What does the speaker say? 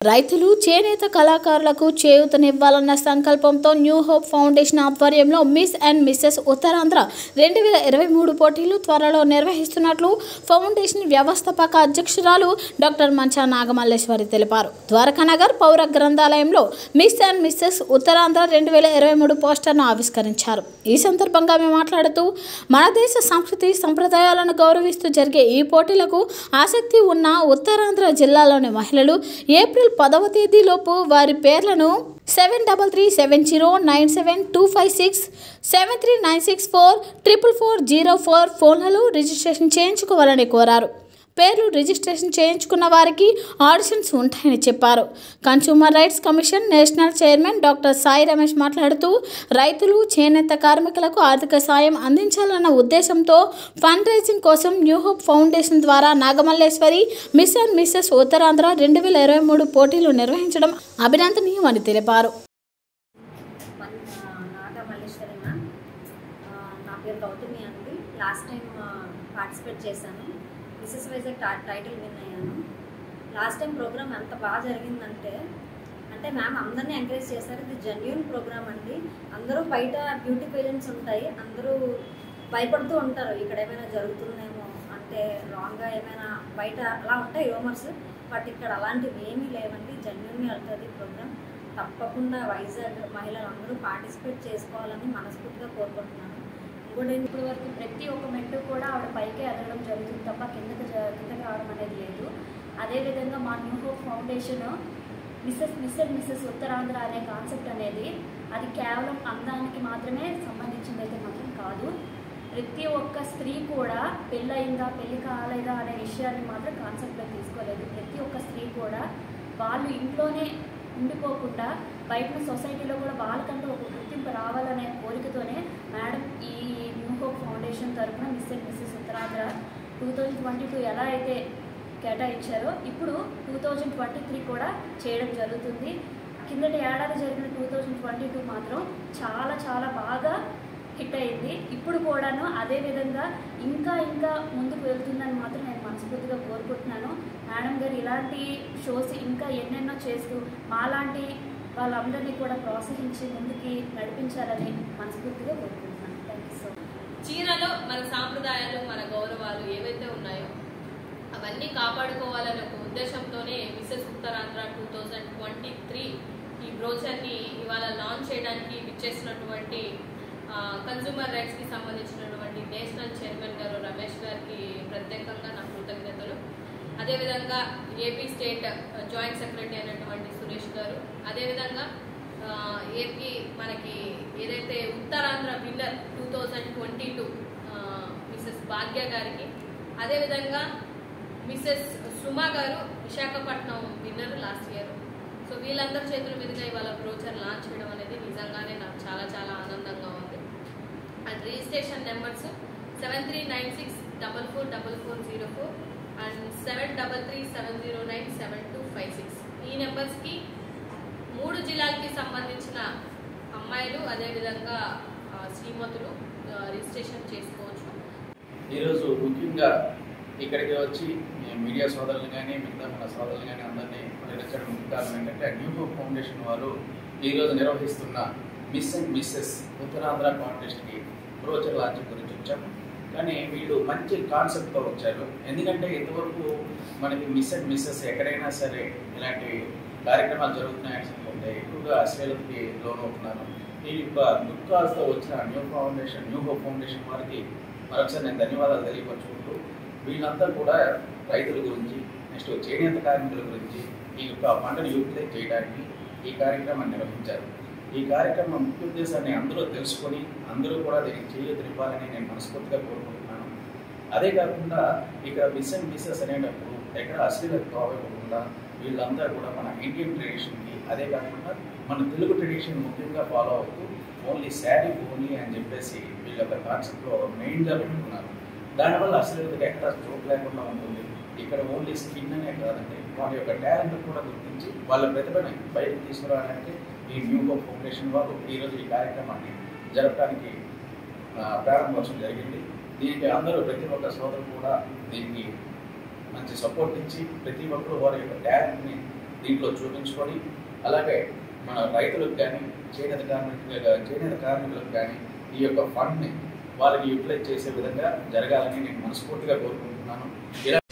రైతులు చేనేత కళాకారులకు చేయూతనివ్వాలన్న సంకల్పంతో న్యూ హోప్ ఫౌండేషన్ ఆధ్వర్యంలో మిస్ అండ్ మిస్సెస్ ఉత్తరాంధ్ర రెండు వేల ఇరవై మూడు పోటీలు త్వరలో నిర్వహిస్తున్నట్లు ఫౌండేషన్ వ్యవస్థాపక అధ్యక్షురాలు డాక్టర్ మంచా నాగమల్లేశ్వరి తెలిపారు ద్వారకానగర్ పౌర గ్రంథాలయంలో మిస్ అండ్ మిస్సెస్ ఉత్తరాంధ్ర రెండు వేల ఇరవై మూడు పోస్టర్ను ఆవిష్కరించారు ఈ సందర్భంగా ఆమె మాట్లాడుతూ మన దేశ సంస్కృతి సంప్రదాయాలను గౌరవిస్తూ జరిగే ఈ పోటీలకు ఆసక్తి ఉన్న ఉత్తరాంధ్ర జిల్లాలోని మహిళలు ఏప్రిల్ పదవ తేదీలోపు వారి పేర్లను seven double three seven zero nine seven two five six seven three nine six four triple four zero four ఫోన్లలో రిజిస్ట్రేషన్ చేయించుకోవాలని కోరారు పేర్లు రిజిస్ట్రేషన్ చేయించుకున్న వారికి ఆడిషన్స్ ఉంటాయని చెప్పారు consumer rights commission national chairman doctor Sai Ramesh మాట్లాడుతూ రైతులు చేనేత కార్మికులకు ఆర్థిక సాయం అందించాలన్న ఉద్దేశంతో ఫండ్ రైజింగ్ కోసం న్యూ హోప్ ఫౌండేషన్ ద్వారా Nagamalleswari miss and Mrs Uttarandhra రెండు వేల ఇరవై మూడు పోటీలు నిర్వహించడం అభినందనీయమని తెలిపారు మన్- ఆ, నాగా మల్లేశ్వరి మ్యామ్ ఆ, నా పేరు గౌతమి అండి లాస్ట్ టైం పార్టిసిపేట్ చేశాను మిసెస్ వైజాగ్ టా టైటిల్ విన్ అయ్యాను లాస్ట్ టైం ప్రోగ్రామ్ ఎంత బాగా జరిగిందంటే అంటే మ్యామ్ అందరినీ ఎంకరేజ్ చేశారు ఇది జెన్యున్ ప్రోగ్రామ్ అండి అందరూ బయట బ్యూటీ పేరెంట్స్ ఉంటాయి అందరూ భయపడుతూ ఉంటారు ఇక్కడ ఏమైనా జరుగుతుందేమో అంటే రాంగ్గా ఏమైనా బయట అలా ఉంటాయి రూమర్స్ బట్ ఇక్కడ అలాంటివి ఏమీ లేవండి జెన్యున్గా వెళ్తుంది ప్రోగ్రామ్ తప్పకుండా వైజాగ్ మహిళలు అందరూ పార్టిసిపేట్ చేసుకోవాలని మనస్ఫూర్తిగా కోరుకుంటున్నాను ఇంకోటి ఏంటి- ఇప్పటి వరకు ప్రతి ఒక్క మెట్టు కూడా ఆవిడ పైకే ఎదగడం జరుగుతుంది తప్ప కిందకి జ- కిందకి రావడం అనేది లేదు అదేవిధంగా మా new hope foundation Mrs miss and Mrs Uttarandhra అనే కాన్సెప్ట్ అనేది అది కేవలం అందానికి మాత్రమే సంబంధించింది అయితే మాత్రం కాదు ప్రతి ఒక్క స్త్రీ కూడా పెళ్ళయిందా పెళ్లి కాలేదా అనే విషయాన్ని మాత్రం కాన్సెప్ట్లో తీసుకోలేదు ప్రతి ఒక్క స్త్రీ కూడా వాళ్ళు ఇంట్లోనే ఉండిపోకుండా బయట సొసైటీలో కూడా వాళ్ళకంటూ ఒక గుర్తింపు రావాలనే కోరికతోనే మేడం ఈ న్యూ హోప్ ఫౌండేషన్ తరఫున miss and Mrs Uttarandhra two thousand twenty two ఎలా అయితే కేటాయించారో ఇప్పుడు టూ థౌజండ్ ట్వంటీ త్రీ కూడా చేయడం జరుగుతుంది కిందటి ఏడాది జరిగిన టూ థౌజండ్ ట్వంటీ టూ మాత్రం చాలా చాలా బాగా హిట్ అయింది ఇప్పుడు కూడాను అదే విధంగా ఇంకా ఇంకా ముందుకు వెళ్తుందని మాత్రం నేను మనస్ఫూర్తిగా కోరుకుంటున్నాను మేడం గారు ఇలాంటి షోస్ ఇంకా ఎన్నెన్నో చేస్తూ మాలాంటి వాళ్ళందరినీ కూడా ప్రోత్సహించి ముందుకి నడిపించాలని మనస్ఫూర్తిగా కోరుకుంటున్నాను థ్యాంక్ యూ సో మచ్ చీరలో మన సాంప్రదాయాలు మన గౌరవాలు ఏవైతే ఉన్నాయో అవన్నీ కాపాడుకోవాలనే ఒక ఉద్దేశంతోనే Mrs Uttarandhra two thousand twenty three ఈ బ్రోచర్ని ఇవాళ లాంచ్ చేయడానికి ఇచ్చేసినటువంటి కన్జ్యూమర్ రైట్స్కి సంబంధించినటువంటి నేషనల్ చైర్మన్ గారు రమేష్ గారికి ప్రత్యేకంగా నా కృతజ్ఞతలు అదేవిధంగా ఏపీ స్టేట్ జాయింట్ సెక్రటరీ అయినటువంటి సురేష్ గారు అదేవిధంగా ఆ, ఏపీ మనకి ఏదైతే Uttarandhra winner two thousand twenty two Mrs Bhagya గారికి అదేవిధంగా Mrs Suma garu Visakhapatnam winner last year so వీళ్ళందరి చేతుల మీదుగా ఇవాళ బ్రోచర్ లాంచ్ చేయడం అనేది నిజంగానే నాకు చాలా చాలా ఆనందంగా ఉంది and registration numbers seven three nine six double four double four zero four and seven double three seven zero nine seven two five six ఈ నెంబర్స్కి మూడు జిల్లాలకి సంబంధించిన అమ్మాయిలు అదేవిధంగా ఆ, శ్రీమతులు ఆ, రిజిస్ట్రేషన్ చేసుకోవచ్చు ఈరోజు ముఖ్యంగా ఇక్కడికి వచ్చి మీ మీడియా సోదరులు కానీ మిగతా మన సోదరులు కానీ అందరినీ పర్యటించడం ముఖ్య కారణం ఏంటంటే న్యూ హోప్ ఫౌండేషన్ వారు ఈరోజు నిర్వహిస్తున్న మిస్ అండ్ మిస్సెస్ ఉత్తరాంధ్ర కాంటెస్ట్కి బ్రోచర్ లాంచ్ గురించి వచ్చాము కానీ వీళ్ళు మంచి కాన్సెప్ట్తో వచ్చారు ఎందుకంటే ఇంతవరకు మనకి మిస్ అండ్ మిస్సెస్ ఎక్కడైనా సరే ఇలాంటి కార్యక్రమాలు జరుగుతున్నాయని అనుకుంటే ఎక్కువగా అశ్లీలతకి లోనవుతున్నారు ఈ యొక్క గుడ్ కాజ్తో వచ్చిన new foundation new hope foundation వారికి మరొకసారి నేను ధన్యవాదాలు తెలియపరచుకుంటూ వీళ్ళంతా కూడా రైతుల గురించి నెక్స్ట్ చేనేత కార్మికుల గురించి ఈ యొక్క పంటను యూటిలైజ్ చేయడానికి ఈ కార్యక్రమాన్ని నిర్వహించారు ఈ కార్యక్రమం ముఖ్య ఉద్దేశాన్ని అందరూ తెలుసుకొని అందరూ కూడా దీనికి చేయూతనివ్వాలని నేను మనస్ఫూర్తిగా కోరుకుంటున్నాను అదే కాకుండా ఇక్కడ మిస్ అండ్ మిస్సెస్ అనేటప్పుడు ఎక్కడ అశ్లీలత తోవకుండా వీళ్ళందరూ కూడా మన ఇండియన్ ట్రెడిషన్కి అదే కాకుండా మన తెలుగు ట్రెడిషన్ ముఖ్యంగా ఫాలో అవుతూ ఓన్లీ శారీ ఓన్లీ అని చెప్పేసి వీళ్ళ యొక్క కాన్సెప్ట్లో మెయిన్గా పెట్టుకున్నారు దానివల్ల అశ్లీలతకి ఎక్కడ చోటు లేకుండా ఉంటుంది ఇక్కడ ఓన్లీ స్కిన్ అనే కాదండి వాళ్ళ యొక్క టాలెంట్ కూడా గుర్తించి వాళ్ళ ప్రతిభని బయటకు తీసుకురావడానికి ఈ న్యూ హోప్ ఫౌండేషన్ వారు ఈరోజు ఈ కార్యక్రమాన్ని జరపడానికి ఆ, ప్రారంభోత్సవం జరిగింది దీనికి అందరూ ప్రతి ఒక్క సోదరులు కూడా దీనికి మంచి సపోర్ట్ ఇచ్చి ప్రతి ఒక్కరు వారి యొక్క టాలెంట్ని దీంట్లో చూపించుకొని అలాగే మన రైతులకు కానీ చేనేత కార్మికులు చేనేత కార్మికులకు కానీ ఈ యొక్క ఫండ్ని వాళ్ళకి యూటిలైజ్ చేసే విధంగా జరగాలని నేను మనస్ఫూర్తిగా కోరుకుంటున్నాను ఇలా